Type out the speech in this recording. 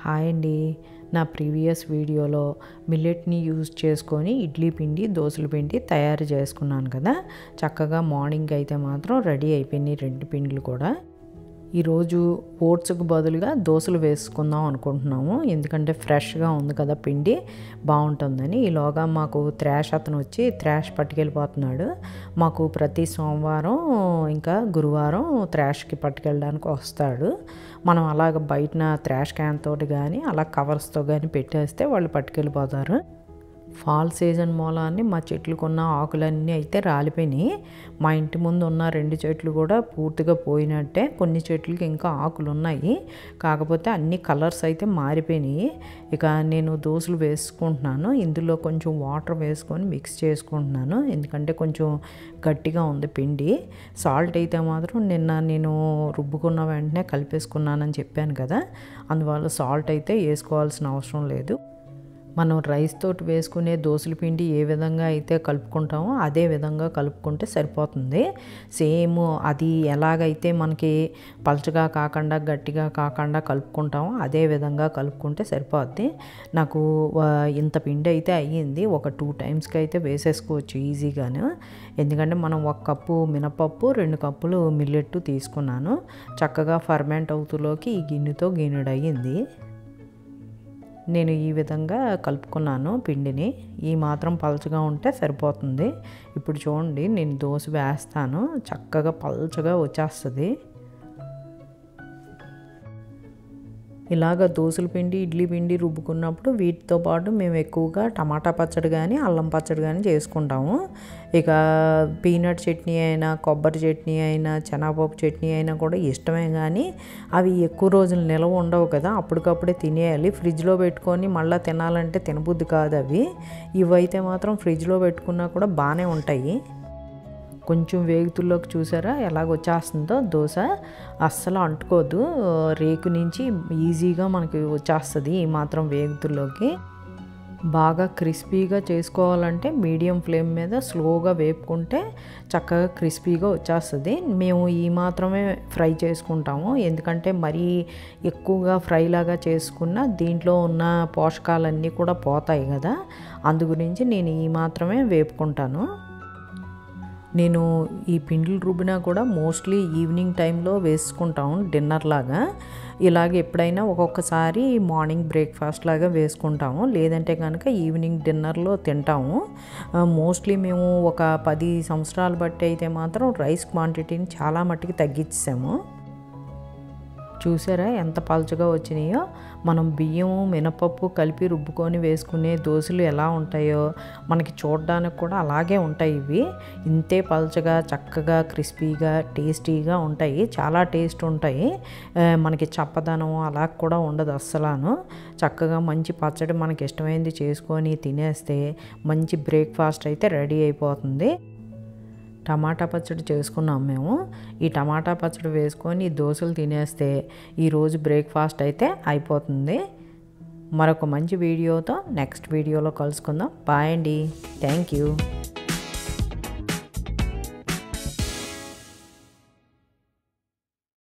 hi అండి నా previous వీడియోలో మిల్లెట్ని యూజ్ చేసుకొని ఇడ్లీ పిండి దోశల పిండి తయారు చేసుకున్నాను కదా చక్కగా మార్నింగ్ అయితే మాత్రం రెడీ అయిపోయినాయి రెండు పిండిలు కూడా ఈరోజు ఓట్స్కి బదులుగా దోశలు వేసుకుందాం అనుకుంటున్నాము ఎందుకంటే ఫ్రెష్గా ఉంది కదా పిండి బాగుంటుందని ఈలోగా మాకు త్రాష్ అతను వచ్చి త్రాష్ పట్టుకెళ్ళిపోతున్నాడు మాకు ప్రతి సోమవారం ఇంకా గురువారం త్రాష్కి పట్టుకెళ్ళడానికి వస్తాడు మనం అలాగ బయటన త్రాష్ క్యాన్ తోటి కానీ అలా కవర్స్తో కానీ పెట్టేస్తే వాళ్ళు పట్టుకెళ్ళిపోతారు ఫాల్ సీజన్ మూలాన్ని మా చెట్లుకున్న ఆకులన్నీ అయితే రాలిపోయినాయి మా ఇంటి ముందు ఉన్న రెండు చెట్లు కూడా పూర్తిగా పోయినట్టే కొన్ని చెట్లకి ఇంకా ఆకులు ఉన్నాయి కాకపోతే అన్ని కలర్స్ అయితే మారిపోయినాయి ఇక నేను దోశలు వేసుకుంటున్నాను ఇందులో కొంచెం వాటర్ వేసుకొని మిక్స్ చేసుకుంటున్నాను ఎందుకంటే కొంచెం గట్టిగా ఉంది పిండి సాల్ట్ అయితే మాత్రం నిన్న నేను రుబ్బుకున్న వెంటనే కలిపేసుకున్నానని చెప్పాను కదా అందువల్ల సాల్ట్ అయితే వేసుకోవాల్సిన అవసరం లేదు మనం రైస్ తోటి వేసుకునే దోశల పిండి ఏ విధంగా అయితే కలుపుకుంటామో అదే విధంగా కలుపుకుంటే సరిపోతుంది సేమ్ అది ఎలాగైతే మనకి పలచగా కాకుండా గట్టిగా కాకుండా కలుపుకుంటామో అదే విధంగా కలుపుకుంటే సరిపోద్ది నాకు ఇంత పిండి అయితే అయ్యింది ఒక టూ టైమ్స్కి అయితే వేసేసుకోవచ్చు ఈజీగాను ఎందుకంటే మనం ఒక కప్పు మినపప్పు రెండు కప్పులు మిల్లెట్టు తీసుకున్నాను చక్కగా ఫర్మెంట్ అవుతులోకి ఈ గిన్నెతో గిన్నెడు అయ్యింది నేను ఈ విధంగా కలుపుకున్నాను పిండిని ఈ మాత్రం పలచగా ఉంటే సరిపోతుంది ఇప్పుడు చూడండి నేను దోశ వేస్తాను చక్కగా పలచగా వచ్చేస్తుంది ఇలాగ దోశల పిండి ఇడ్లీ పిండి రుబ్బుకున్నప్పుడు వీటితో పాటు మేము ఎక్కువగా టమాటా పచ్చడి కానీ అల్లం పచ్చడి కానీ చేసుకుంటాము ఇక పీనట్ చట్నీ అయినా కొబ్బరి చట్నీ అయినా శనగపప్పు చట్నీ అయినా కూడా ఇష్టమే కానీ అవి ఎక్కువ రోజులు నిల్వ ఉండవు కదా అప్పటికప్పుడే తినేయాలి ఫ్రిడ్జ్లో పెట్టుకొని మళ్ళీ తినాలంటే తినబుద్ధి కాదు అవి ఇవైతే మాత్రం ఫ్రిడ్జ్లో పెట్టుకున్నా కూడా బాగానే ఉంటాయి కొంచెం వేగుతుల్లోకి చూసారా ఎలాగ వచ్చేస్తుందో దోశ అస్సలు అంటుకోదు రేకు నుంచి ఈజీగా మనకి వచ్చేస్తుంది ఈ మాత్రం వేగుతుల్లోకి బాగా క్రిస్పీగా చేసుకోవాలంటే మీడియం ఫ్లేమ్ మీద స్లోగా వేపుకుంటే చక్కగా క్రిస్పీగా వచ్చేస్తుంది మేము ఈ మాత్రమే ఫ్రై చేసుకుంటాము ఎందుకంటే మరీ ఎక్కువగా ఫ్రై లాగా చేసుకున్న దీంట్లో ఉన్న పోషకాలన్నీ కూడా పోతాయి కదా అందు గురించి నేను ఈ మాత్రమే వేపుకుంటాను నేను ఈ పిండిలు రుబ్బినా కూడా మోస్ట్లీ ఈవినింగ్ టైంలో వేసుకుంటాం డిన్నర్ లాగా ఇలాగ ఎప్పుడైనా ఒక్కొక్కసారి మార్నింగ్ బ్రేక్ఫాస్ట్ లాగా వేసుకుంటాము లేదంటే కనుక ఈవినింగ్ డిన్నర్లో తింటాము మోస్ట్లీ మేము ఒక పది సంవత్సరాలు బట్టి అయితే మాత్రం రైస్ క్వాంటిటీని చాలా మట్టుకు తగ్గించాము చూసారా ఎంత పలచగా వచ్చినాయో మనం బియ్యం మినపప్పు కలిపి రుబ్బుకొని వేసుకునే దోశలు ఎలా ఉంటాయో మనకి చూడడానికి కూడా అలాగే ఉంటాయి ఇవి ఇంతే పలచగా చక్కగా క్రిస్పీగా టేస్టీగా ఉంటాయి చాలా టేస్ట్ ఉంటాయి మనకి చప్పదనం అలా కూడా ఉండదు అస్సలాను చక్కగా మంచి పచ్చడి మనకి ఇష్టమైంది చేసుకొని తినేస్తే మంచి బ్రేక్ఫాస్ట్ అయితే రెడీ అయిపోతుంది టమాటా పచ్చడి చేసుకున్నాం మేము ఈ టమాటా పచ్చడి వేసుకొని దోశలు తినేస్తే ఈరోజు బ్రేక్ఫాస్ట్ అయితే అయిపోతుంది మరొక మంచి వీడియోతో నెక్స్ట్ వీడియోలో కలుసుకుందాం బాయ్ అండి థ్యాంక్ యూ